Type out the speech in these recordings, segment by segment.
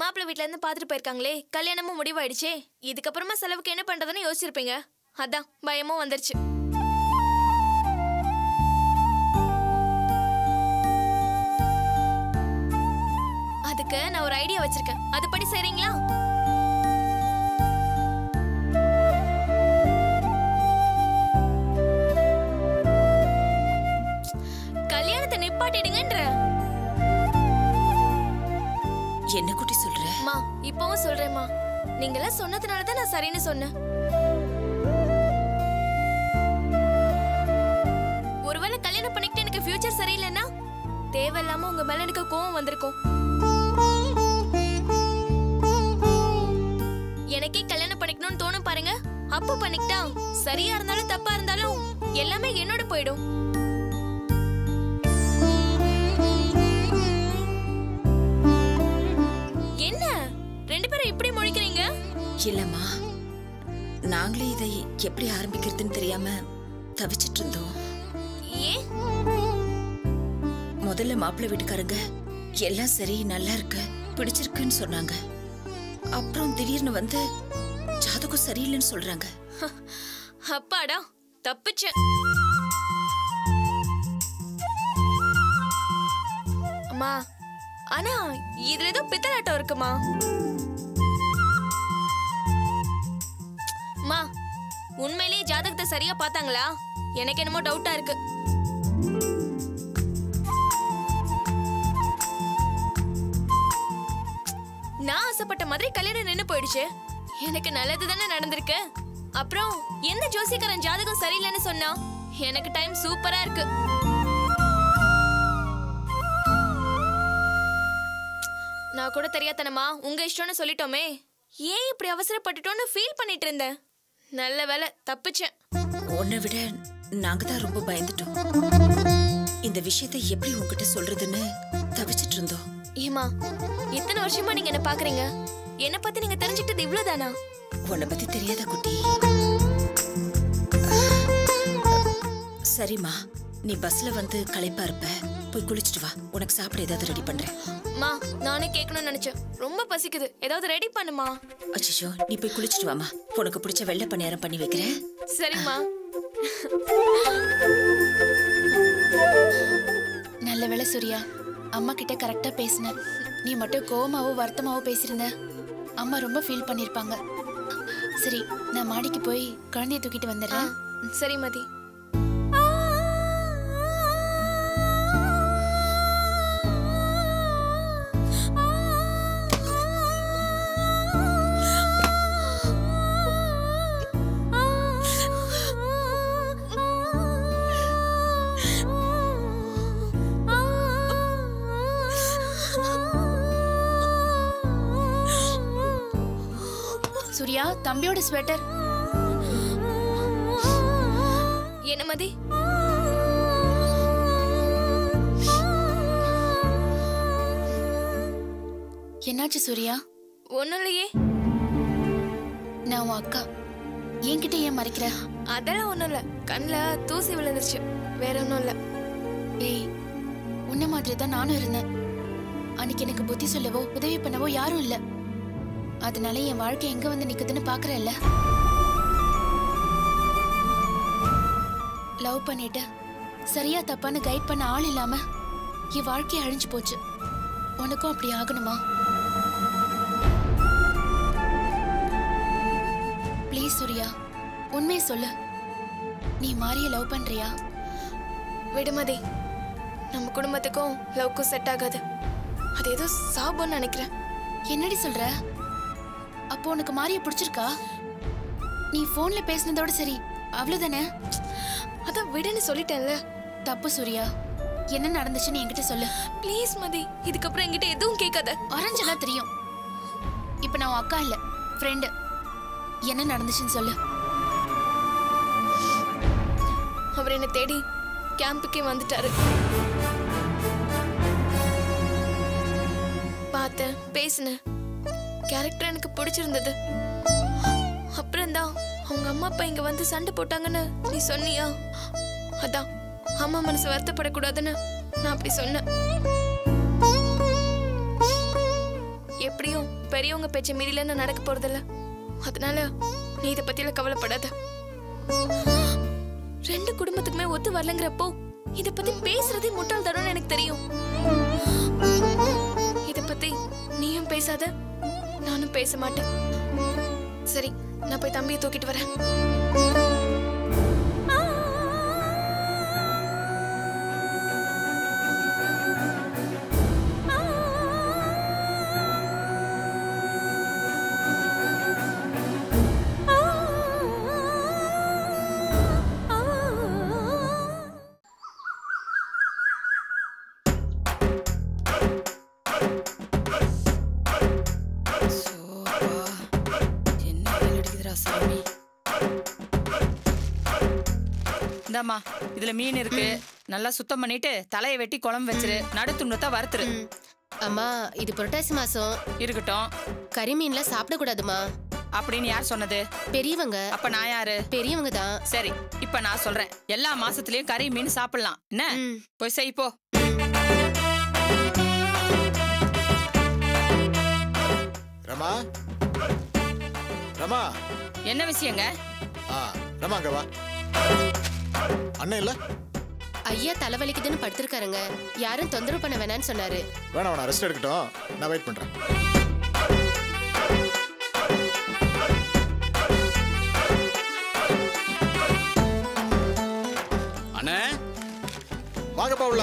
மாப்பிள்ளை வீட்ல இருந்து பாத்துட்டு போயிருக்காங்களே கல்யாணமும் முடிவாயிடுச்சே இதுக்கப்புறமா செலவுக்கு என்ன பண்றதுன்னு யோசிச்சிருப்பீங்க அதான் பயமும் வந்துருச்சு அதுக்கு நான் ஒரு ஐடியா வச்சிருக்கேன் அதுபடி செய்றீங்களா கல்யாணத்தை நிப்பாட்டிடுங்கன்ற என்ன குட்டி சொல்ற அம்மா இப்பவும் சொல்றேம்மா நீங்களாம் சொன்னதுனால தான் நான் சரின்னு சொன்னேன் ஒருவேளை கல்யாணம் பண்ணிக்கிட்டு எனக்கு ஃபியூச்சர் சரியில்லைன்னா தேவையில்லாம உங்க மேல எனக்கு கோவம் வந்திருக்கும் எனக்கே கல்யாணம் பண்ணிக்கணும்னு தோணும் பாருங்க அப்ப பண்ணிக்கிட்டா சரியா இருந்தாலும் தப்பா இருந்தாலும் எல்லாமே என்னோட போயிடும் என்ன ரெண்டு பேரும் இப்படி முழிக்கிறீங்க இல்லம்மா நாங்களே இதை எப்படி ஆரம்பிக்கிறதுன்னு தெரியாம தவிச்சிட்டு இருந்தோம் ஏன் முதல்ல மாப்பிள்ளை வீட்டுக்காரங்க எல்லாம் சரி நல்லா இருக்கு பிடிச்சிருக்குன்னு சொன்னாங்க அப்புறம் திடீர்னு வந்து ஜாதகம் சரியில்லைன்னு சொல்றாங்க அப்பாடா தப்பிச்சேன் அம்மா ஆனா இதுல ஏதோ பித்தலாட்டம் இருக்குமா அம்மா உண்மையிலேயே ஜாதகத்தை சரியா பார்த்தாங்களா எனக்கு என்னமோ டவுட்டா இருக்கு நான் ஆசைப்பட்ட மாதிரி கல்யாணம் நின்னு போயிடுச்சு எனக்கு நல்லது தானே நடந்திருக்கு அப்புறம் எந்த ஜோசியக்காரன் ஜாதகம் சரியில்லைன்னு சொன்னா எனக்கு டைம் சூப்பரா இருக்கு நான் கூட தெரியாதனமா உங்க இஷ்டம்னு சொல்லிட்டோமே ஏன் இப்படி அவசரப்பட்டுட்டோன்னு ஃபீல் பண்ணிட்டு இருந்தேன் நல்ல வேலை தப்பிச்சேன் உன்னை விட நாங்க தான் ரொம்ப பயந்துட்டோம் இந்த விஷயத்தை எப்படி உன்கிட்ட சொல்றதுன்னு தவிச்சிட்டு இருந்தோம் ஏமா இத்தனை வருஷமா நீங்க என்ன பாக்குறீங்க என்ன பத்தி நீங்க தெரிஞ்சுக்கிட்டது இவ்வளவுதானா உன்னை பத்தி தெரியாத குட்டி சரிம்மா நீ பஸ்ல வந்து களைப்பா இருப்ப போய் குளிச்சிட்டு வா உனக்கு சாப்பிட ஏதாவது ரெடி பண்றேன் மா நானே கேட்கணும்னு நினைச்சேன் ரொம்ப பசிக்குது ஏதாவது ரெடி பண்ணுமா அச்சோ நீ போய் குளிச்சிட்டு வாமா உனக்கு பிடிச்ச வெள்ளை பணியாரம் பண்ணி வைக்கிறேன் சரிம்மா நல்ல வேளை சூர்யா அம்மா கிட்ட கரெக்டா பேசின நீ மட்டும் கோவமாவோ வருத்தமாவோ பேசியிருந்த அம்மா ரொம்ப ஃபீல் பண்ணிருப்பாங்க சரி நான் மாடிக்கு போய் குழந்தைய தூக்கிட்டு ஆ, வந்துடுறேன் சரி மதி சூர்யா தம்பியோட ஸ்வெட்டர் என்ன மதி என்னாச்சு சூர்யா ஒண்ணும் இல்லையே நான் உன் அக்கா என்கிட்ட ஏன் மறைக்கிற அதெல்லாம் ஒண்ணும் இல்ல கண்ணுல தூசி விழுந்துருச்சு வேற ஒண்ணும் இல்ல ஏய் உன்ன மாதிரி தான் நானும் இருந்தேன் அன்னைக்கு எனக்கு புத்தி சொல்லவோ உதவி பண்ணவோ யாரும் இல்ல அதனால என் வாழ்க்கை எங்க வந்து நிக்குதுன்னு பாக்குறல்ல லவ் பண்ணிட்டு சரியா தப்பான்னு கைட் பண்ண ஆள் இல்லாம என் வாழ்க்கை அழிஞ்சு போச்சு உனக்கும் அப்படி ஆகணுமா ப்ளீஸ் சூர்யா உண்மையை சொல்லு நீ மாறிய லவ் பண்றியா விடுமதி நம்ம குடும்பத்துக்கும் லவ்க்கும் செட் ஆகாது அது ஏதோ சாபம்னு நினைக்கிறேன் என்னடி சொல்ற அப்போ உனக்கு மாரிய பிடிச்சிருக்கா நீ போன்ல பேசினதோட சரி அவ்வளவுதானே அதான் விடுன்னு சொல்லிட்டேன்ல தப்பு சூர்யா என்ன நடந்துச்சுன்னு என்கிட்ட சொல்லு ப்ளீஸ் மதி இதுக்கப்புறம் என்கிட்ட எதுவும் கேட்காத ஆரஞ்செல்லாம் தெரியும் இப்ப நான் உன் அக்கா இல்ல ஃப்ரெண்டு என்ன நடந்துச்சுன்னு சொல்லு அவர் என்னை தேடி கேம்புக்கே வந்துட்டாரு பார்த்தேன் பேசினேன் கேரக்டர் எனக்கு பிடிச்சிருந்தது அப்புறம் தான் அவங்க அம்மா அப்பா இங்க வந்து சண்டை போட்டாங்கன்னு நீ சொன்னியா அதான் அம்மா மனசு வருத்தப்படக்கூடாதுன்னு நான் அப்படி சொன்னேன் எப்படியும் பெரியவங்க பேச்ச மீறில நான் நடக்க போறதில்ல அதனால நீ இத பத்தியில கவலைப்படாத ரெண்டு குடும்பத்துக்குமே ஒத்து வரலங்கிறப்போ இத பத்தி பேசுறதே முட்டாள்தனம்னு எனக்கு தெரியும் இத பத்தி நீயும் பேசாத நானும் பேச மாட்டேன் சரி நான் போய் தம்பியை தூக்கிட்டு வரேன் என்ன வெயில் அடிக்குதுடா சாமி இந்தாம்மா இதுல மீன் இருக்கு நல்லா சுத்தம் பண்ணிட்டு தலையை வெட்டி குழம்பு வச்சிரு நடு துண்டத்தை வறுத்துரு ம். அம்மா இது புரட்டாசி மாசம் இருக்கட்டும் கறி மீன்ல சாப்பிடக்கூடாதுமா அப்படின்னு யார் சொன்னது பெரியவங்க அப்ப நான் யாரு பெரியவங்க தான் சரி இப்ப நான் சொல்றேன் எல்லா மாசத்துலயும் கறி மீன் சாப்பிடலாம் என்ன ம். போய் செய் போ ரமா ரமா என்ன விஷயங்க ஆ ரமா அங்க வா அண்ணன் இல்ல ஐயா தலைவலிக்குதுன்னு படுத்திருக்காருங்க யாரும் தொந்தரவு பண்ண வேணாம்னு சொன்னாரு வேணாம் வேணாம் ரெஸ்ட் எடுக்கட்டும் நான் வெயிட் பண்றேன் அண்ணே வாங்கப்பா உள்ள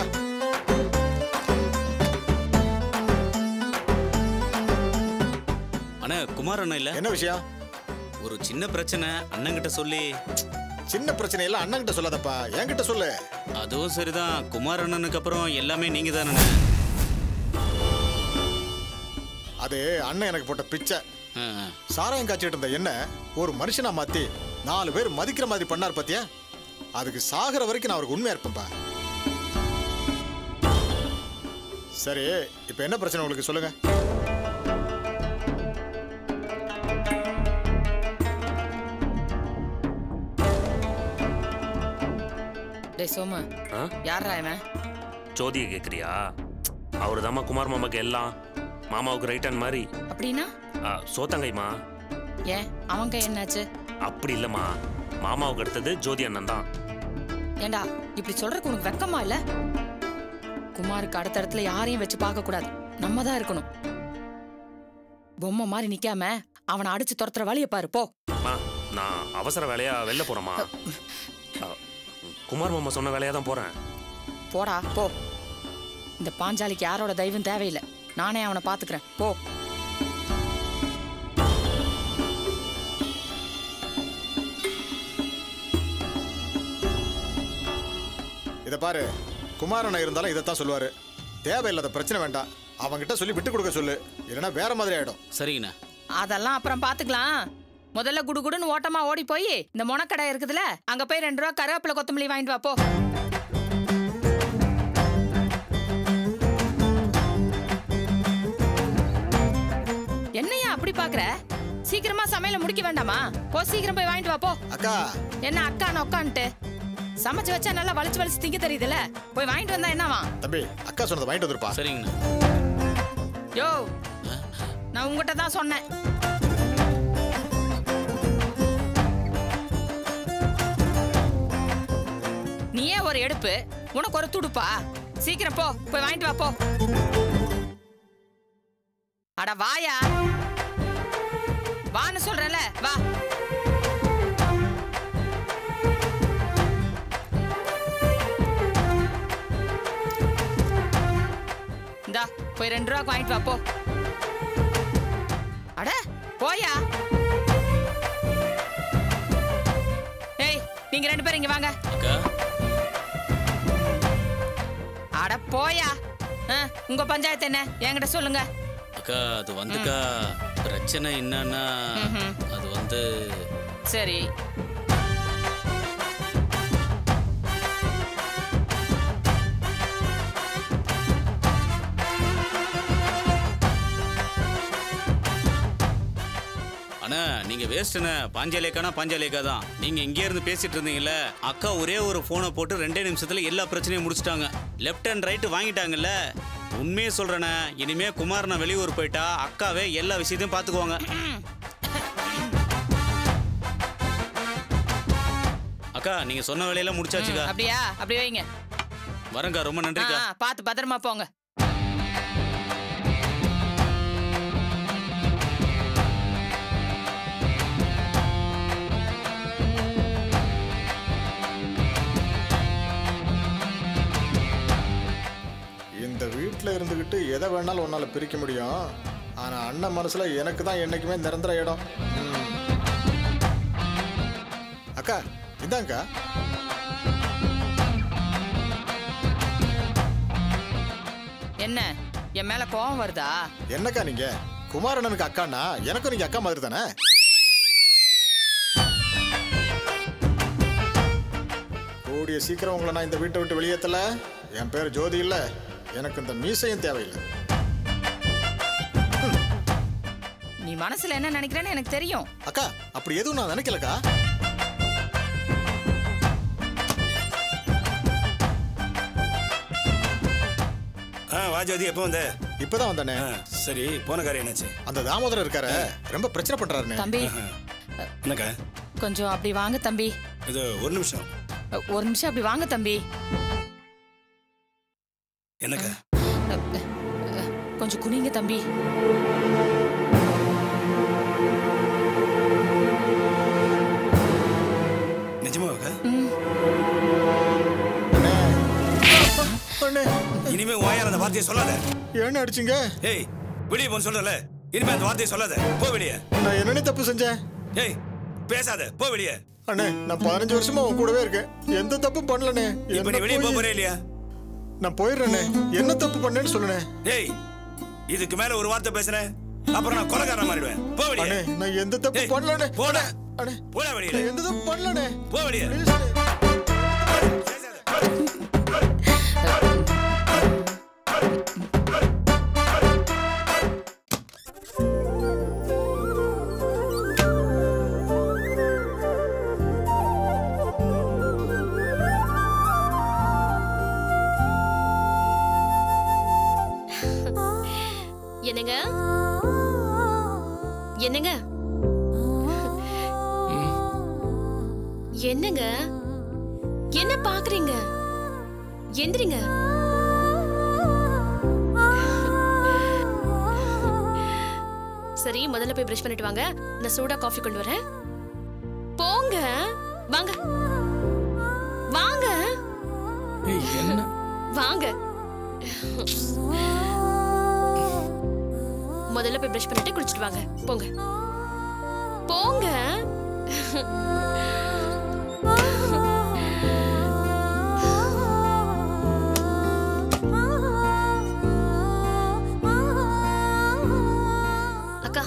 அண்ணே குமார் அண்ணன் இல்ல என்ன விஷயம் ஒரு சின்ன பிரச்சனை அண்ணன்கிட்ட சொல்லி சின்ன பிரச்சனை எல்லாம் அண்ணன் கிட்ட சொல்லாதப்பா என்கிட்ட சொல்லு அதுவும் சரிதான் குமார் அண்ணனுக்கு அப்புறம் எல்லாமே நீங்க தானே அது அண்ணன் எனக்கு போட்ட பிச்சை சாராயம் காய்ச்சிட்டு இருந்த என்ன ஒரு மனுஷனா மாத்தி நாலு பேர் மதிக்கிற மாதிரி பண்ணார் பாத்தியா அதுக்கு சாகிற வரைக்கும் நான் அவருக்கு உண்மையா இருப்பேன்ப்பா சரி இப்போ என்ன பிரச்சனை உங்களுக்கு சொல்லுங்க டேய் சோமு ஆ? யாரா இவன் ஜோதியை கேட்குறியா அவர் தாம்மா குமார் மாமாக்கு எல்லாம் மாமாவுக்கு ரைட் ஹேண்ட் மாதிரி அப்படின்னா ஆ, சோத்தங்கைமா ஏன் அவங்க என்னாச்சு அப்படி இல்லைம்மா மாமாவுக்கு அடுத்தது ஜோதி அண்ணன் தான் ஏண்டா இப்படி சொல்றதுக்கு உனக்கு வெக்கமா இல்ல குமாருக்கு அடுத்த இடத்துல யாரையும் வச்சு பார்க்க கூடாது நம்ம தான் இருக்கணும் பொம்மை மாதிரி நிக்காம அவனை அடிச்சு துரத்துற வழிய பாரு போ அம்மா நான் அவசர வேலையா வெளில போறேம்மா ஆ, குமார் மாமா சொன்ன வேலையா தான் போறேன் போடா போ இந்த பாஞ்சாலிக்கு யாரோட தெய்வம் தேவையில்லை நானே அவனை பாத்துக்கிறேன் போ இதை பாரு குமாரண்ணன் இருந்தாலும் இதைத்தான் சொல்லுவாரு தேவையில்லாத பிரச்சனை வேண்டாம் அவன்கிட்ட சொல்லி விட்டு கொடுக்க சொல்லு இல்லைன்னா வேற மாதிரி ஆயிடும் சரிங்கண்ணா அதெல்லாம் அப்புறம் பாத்துக்கலாம் முதல்ல குடுகுடுன்னு ஓட்டமா ஓடி போய் இந்த முனக்கடை இருக்குதுல அங்க போய் ரெண்டு ரூபா கருவேப்பிலை கொத்தமல்லி வாங்கிட்டு வா போ என்னையா அப்படி பாக்குற சீக்கிரமா சமையல முடிக்க வேண்டாமா போ சீக்கிரம் போய் வாங்கிட்டு வா போ அக்கா என்ன அக்கான்னு உக்கான்ட்டு சமைச்சு வச்சா நல்லா வலிச்சு வலிச்சு திங்க தெரியுதுல போய் வாங்கிட்டு வந்தா என்னவா தம்பி அக்கா சொன்னதை வாங்கிட்டு வந்துருப்பா சரிங்கண்ணா யோ நான் உங்ககிட்ட தான் சொன்னேன் நீயே ஒரு எடுப்பு உனக்கு ஒரு துடுப்பா சீக்கிரம் போ போய் வாங்கிட்டு வா போ அட வாயா வான்னு சொல்றல வா இந்தா போய் ரெண்டு ரூபா வாங்கிட்டு வா போ அட போயா ஏய் நீங்க ரெண்டு பேரும் இங்க வாங்க அக்கா அட போயா ஆ, உங்க பஞ்சாயத்து என்ன என்கிட்ட சொல்லுங்க அக்கா அது வந்துக்கா பிரச்சனை என்னன்னா ம்ஹும். அது வந்து சரி அண்ணா நீங்க வேஸ்ட்ண்ணே பாஞ்சாலியக்கானா பாஞ்சாலியக்கா தான் நீங்க இங்கே இருந்து பேசிட்டு இருந்தீங்கல்ல அக்கா ஒரே ஒரு போனை போட்டு ரெண்டே நிமிஷத்துல எல்லா பிரச்சனையும் முடிச்சிட்டாங்க லெஃப்ட் அண்ட் ரைட் வாங்கிட்டாங்கல்ல உண்மையே சொல்றேனே இனிமே குமார் நான் வெளியூர் போயிட்டா அக்காவே எல்லா விஷயத்தையும் பாத்துக்குவாங்க அக்கா நீங்க சொன்ன வேலையெல்லாம் முடிச்சாச்சுக்கா அப்படியா அப்படி வைங்க வரேங்க்கா ரொம்ப ஆ, நன்றிக்கா ஆ, பார்த்து பத்திரமா போங்க இந்த வீட்டில் இருந்துக்கிட்டு எதை வேணாலும் உன்னால் பிரிக்க முடியும் ஆனால் அண்ணன் மனசில் எனக்கு தான் என்றைக்குமே நிரந்தர இடம் ம். அக்கா இதாங்க்கா என்ன என் மேல கோவம் வருதா என்னக்கா நீங்க குமாரண்ணனுக்கு அக்கான்னா எனக்கும் நீங்க அக்கா மாதிரி தானே கூடிய சீக்கிரம் உங்களை நான் இந்த வீட்டை விட்டு வெளியேற்றல என் பேர் ஜோதி இல்ல எனக்கு இந்த மீசையும் தேவையில்லை நீ மனசுல என்ன நினைக்கிறேன்னு எனக்கு தெரியும் அக்கா அப்படி எதுவும் நான் நினைக்கலக்கா ஆ வாஜாதி எப்போ வந்த இப்பதான் வந்தானே ஆ, சரி போன காரியம் என்னாச்சு அந்த தாமோதரம் இருக்காரு ரொம்ப பிரச்சனை பண்றாருண்ணே தம்பி என்னக்கா கொஞ்சம் அப்படி வாங்க தம்பி இது ஒரு நிமிஷம் அ, ஒரு நிமிஷம் அப்படி வாங்க தம்பி என்னக்கா அ, அ, கொஞ்சம் குனிங்க தம்பி நிஜமாவாக்கா அண்ணே அண்ணே இனிமே வாயால் அந்த வார்த்தையை சொல்லாத ஏன்னு அடிச்சிங்க ஏய் வெளியே போன்னு சொல்றல இனிமே அந்த வார்த்தையை சொல்லாத போ வெளியே நான் என்னென்ன தப்பு செஞ்சேன் ஏய் பேசாத போ வெளியே அண்ணே நான் பதினஞ்சு வருஷமா உன் கூடவே இருக்கேன் எந்த தப்பும் பண்ணலண்ணே இப்ப நீ என்ன வெளியே போக போய்- போறே இல்லையா நான் போயிடுறேண்ணே என்ன தப்பு பண்ணேன்னு சொல்லுண்ணே ஏய் இதுக்கு மேல ஒரு வார்த்தை பேசுறேன் அப்புறம் நான் கொலைக்காரன் மாறிடுவேன் போ வெளியே அண்ணே நான் எந்த தப்பு ஏய், பண்ணலண்ணே போடா. அண்ணே போடா வெளியே நான் எந்த தப்பு பண்ணலண்ணே போ வெளியே Please அண்ணே. என்னங்க என்னங்க என்னங்க என்ன பாக்குறீங்க எந்திரிங்க சரி முதல்ல போய் பிரஷ் பண்ணிட்டு வாங்க நான் சூடா காஃபி கொண்டு வரேன் போங்க வாங்க வாங்க வாங்க முதல்ல போய் பிரஷ் பண்ணிட்டு குளிச்சிட்டு வாங்க போங்க போங்க அக்கா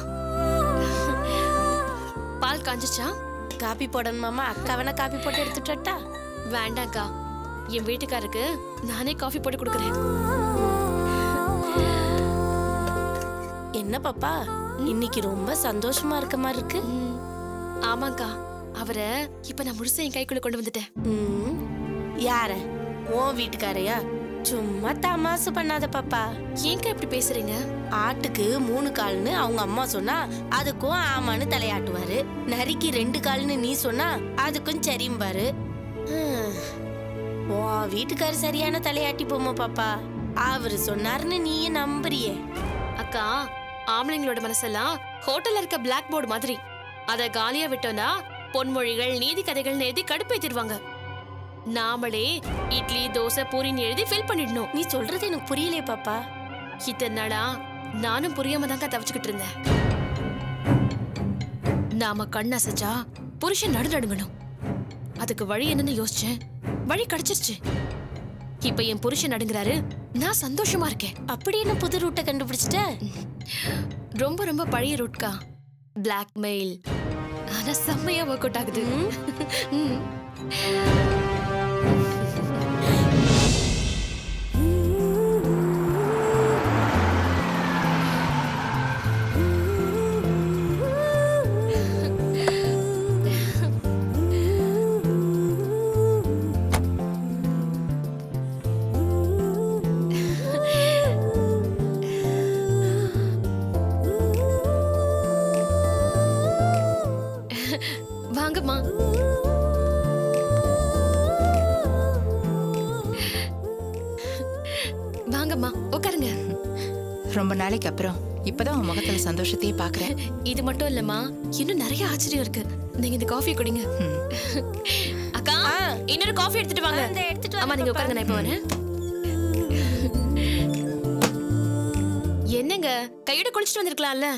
பால் காஞ்சிச்சா காப்பி போடணுமாமா அக்கா வேணா காப்பி போட்டு எடுத்துட்டு வரட்டா? வேண்டாம்க்கா என் வீட்டுக்காருக்கு நானே காஃபி போட்டு கொடுக்குறேன் என்ன பாப்பா இன்னைக்கு ரொம்ப சந்தோஷமா இருக்க மாதிரி இருக்கு ம், ஆமாக்கா அவரை இப்ப நான் முழுசா என் கைக்குள்ள கொண்டு வந்துட்டேன் ம், யார உன் வீட்டுக்காரையா சும்மா தமாசு பண்ணாத பாப்பா ஏன்க்கா இப்படி பேசுறீங்க ஆட்டுக்கு மூணு கால்னு அவங்க அம்மா சொன்னா அதுக்கும் ஆமான்னு தலையாட்டுவாரு நரிக்கு ரெண்டு கால்னு நீ சொன்னா அதுக்கும் சரிம்பாரு ஹம். உன் வீட்டுக்காரு சரியான தலையாட்டி போமா பாப்பா அவரு சொன்னாருன்னு நீயே நம்புறியே அக்கா ஆம்பளைங்களோட மனசெல்லாம் ஹோட்டல்ல இருக்க பிளாக் போர்டு மாதிரி அத காலியா விட்டோம்னா பொன்மொழிகள் நீதி கதைகள்னு எழுதி கடுப்பேத்திடுவாங்க நாமளே இட்லி தோசை பூரின்னு எழுதி ஃபில் பண்ணிடணும் நீ சொல்றது எனக்கு புரியலையே பாப்பா இத்தனை நாளா நானும் புரியாம தாங்க தவிச்சுக்கிட்டு இருந்தேன் நாம கண் அசைச்சா புருஷன் நடு நடுங்கணும் அதுக்கு வழி என்னன்னு யோசிச்சேன் வழி கிடைச்சிருச்சு இப்ப என் புருஷன் நடுங்குறாரு நான் சந்தோஷமா இருக்கேன் அப்படி என்ன புது ரூட்டை கண்டுபிடிச்சிட்ட ரொம்ப ரொம்ப பழைய ரூட்கா பிளாக்மெயில் ஆனா செம்மையா ஒர்க் அவுட் ஆகுது ம். வாங்கம்மா வாங்கம்மா உட்காருங்க ரொம்ப நாளைக்கு அப்புறம் இப்பதான் உன் முகத்துல சந்தோஷத்தையே பாக்குறேன் இது மட்டும் இல்லம்மா இன்னும் நிறைய ஆச்சரியம் இருக்கு நீங்க இந்த காஃபி குடிங்க அக்கா இன்னொரு காஃபி எடுத்துட்டு வாங்க இந்த எடுத்துட்டு அம்மா நீங்க உட்காருங்க நான் இப்ப வரேன் என்னங்க கையோட குளிச்சுட்டு வந்திருக்கலாம்ல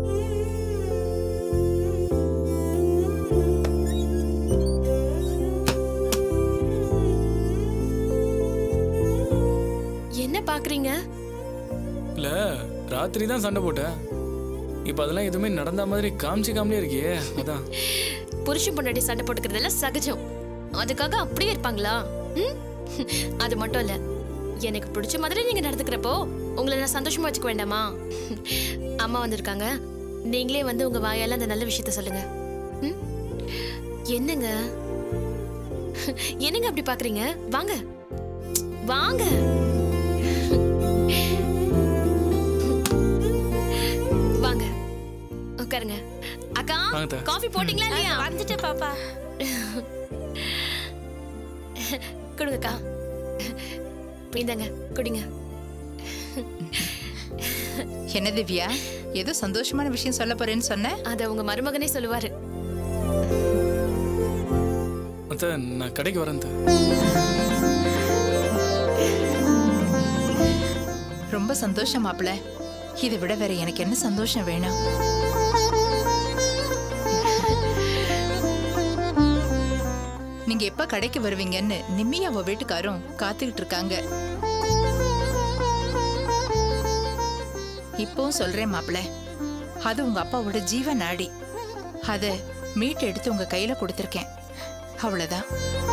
என்ன பாக்குறீங்க இல்ல ராத்திரி தான் சண்டை போட்டேன் இப்ப அதெல்லாம் எதுவுமே நடந்த மாதிரி காமிச்சிக்காமலே இருக்கியே அதான் புருஷன் பொண்டாட்டி சண்டை போட்டுக்கிறதெல்லாம் சகஜம் அதுக்காக அப்படியே இருப்பாங்களா ம்? அது மட்டும் இல்ல எனக்கு பிடிச்ச மாதிரி நீங்க நடந்துக்கிறப்போ உங்களை நான் சந்தோஷமா வச்சுக்க வேண்டாமா அம்மா வந்திருக்காங்க நீங்களே வந்து உங்க வாயால அந்த நல்ல விஷயத்த சொல்லுங்க ம்? என்னங்க என்னங்க அப்படி பாக்குறீங்க வாங்க வாங்க வாங்க உட்காருங்க அக்கா வாங்க அத்தை. காஃபி போட்டீங்களா இல்லையா வந்துட்டு பாப்பா கொடுங்கக்கா இந்தாங்க குடிங்க என்ன திவ்யா ஏதோ சந்தோஷமான விஷயம் சொல்ல போறேன்னு சொன்ன அத உங்க மருமகனே சொல்லுவாரு அத்தை நான் கடைக்கு வரேன் அத்தை. ரொம்ப சந்தோஷம் மாப்பிள இதை விட வேற எனக்கு என்ன சந்தோஷம் வேணும் நீங்க எப்ப கடைக்கு வருவீங்கன்னு நிம்மி அவ வீட்டுக்காரும் காத்துக்கிட்டு இருக்காங்க இப்பவும் சொல்றேன் மாப்பிள அது உங்க அப்பாவோட ஜீவ நாடி அத மீட் எடுத்து உங்க கையில கொடுத்துருக்கேன் அவ்வளவுதான்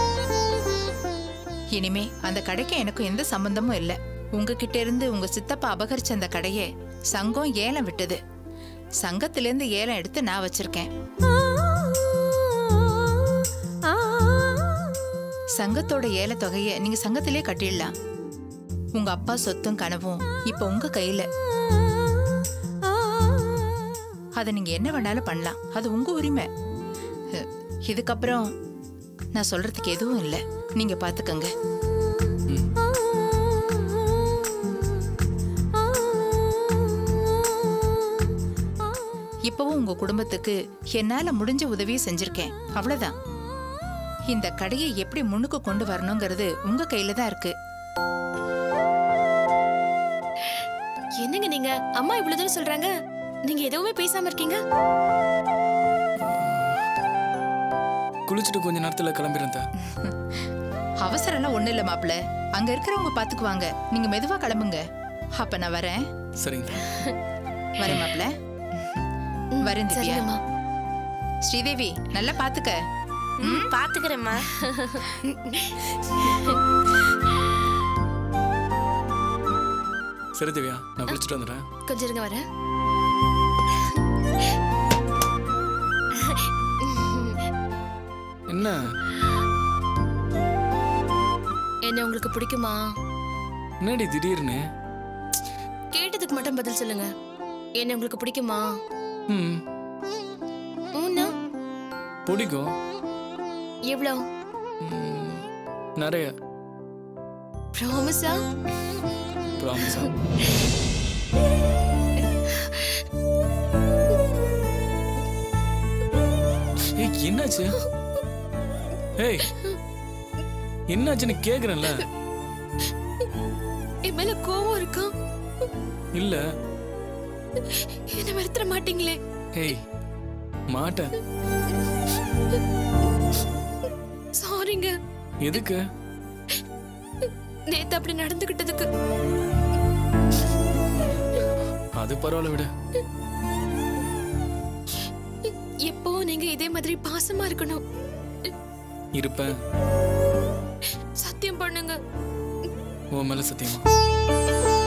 இனிமே அந்த கடைக்கு எனக்கும் எந்த சம்பந்தமும் இல்ல உங்ககிட்ட இருந்து உங்க சித்தப்பா அபகரிச்ச அந்த கடையை சங்கம் ஏலம் விட்டது சங்கத்திலிருந்து ஏலம் எடுத்து நான் வச்சிருக்கேன் சங்கத்தோட ஏல தொகையை நீங்க சங்கத்திலே கட்டிடலாம் உங்க அப்பா சொத்தும் கனவும் இப்ப உங்க கையில அதை நீங்க என்ன வேணாலும் பண்ணலாம் அது உங்க உரிமை அஹ், இதுக்கப்புறம் நான் சொல்றதுக்கு எதுவும் இல்லை நீங்க பாத்துக்கங்க இப்பவும் உங்க குடும்பத்துக்கு என்னால முடிஞ்ச உதவியை செஞ்சிருக்கேன் அவ்வளவுதான் இந்த கடையை எப்படி முன்னுக்கு கொண்டு வரணுங்கிறது உங்க கையில தான் இருக்கு என்னங்க நீங்க அம்மா இவ்வளவு தூரம் சொல்றாங்க நீங்க எதுவுமே பேசாம இருக்கீங்க குளிச்சுட்டு கொஞ்ச நேரத்துல கிளம்பிடுறேன் அத்தை. அவசரம் எல்லாம் ஒண்ணு இல்ல மாப்பிள அங்க இருக்கிறவங்க பாத்துக்குவாங்க நீங்க மெதுவா கிளம்புங்க அப்ப நான் வரேன் சரிங்க அத்தை. வரேன் மாப்பிள வரேன் திவ்யா சரிங்கம்மா ஸ்ரீதேவி நல்லா பாத்துக்க ம் பாத்துக்கிறேம்மா சரி திவ்யா நான் குளிச்சுட்டு வந்துடுறேன் கொஞ்சம் இருங்க வரேன் என்ன என்ன உங்களுக்கு பிடிக்குமா என்னடி திடீர்னு கேட்டதுக்கு மட்டும் பதில் சொல்லுங்க என்ன உங்களுக்கு பிடிக்குமா ம் ஊன்னா பிடிக்கும் எவ்வளோ ம், நிறைய ப்ராமிஸா ப்ராமிஸா ஏய் என்னாச்சு ஏய் என்னாச்சுன்னு கேக்குறேன்ல என் மேல கோவம் இருக்கா இல்ல என்ன வெறுத்துற மாட்டீங்களே ஏய் மாட்டேன் சாரிங்க எதுக்கு நேத்து அப்படி நடந்துகிட்டதுக்கு அது பரவாயில்ல விடு எப்போ நீங்க இதே மாதிரி பாசமா இருக்கணும் இருப்பேன் சத்தியம் பண்ணுங்க உன் மேல சத்தியமா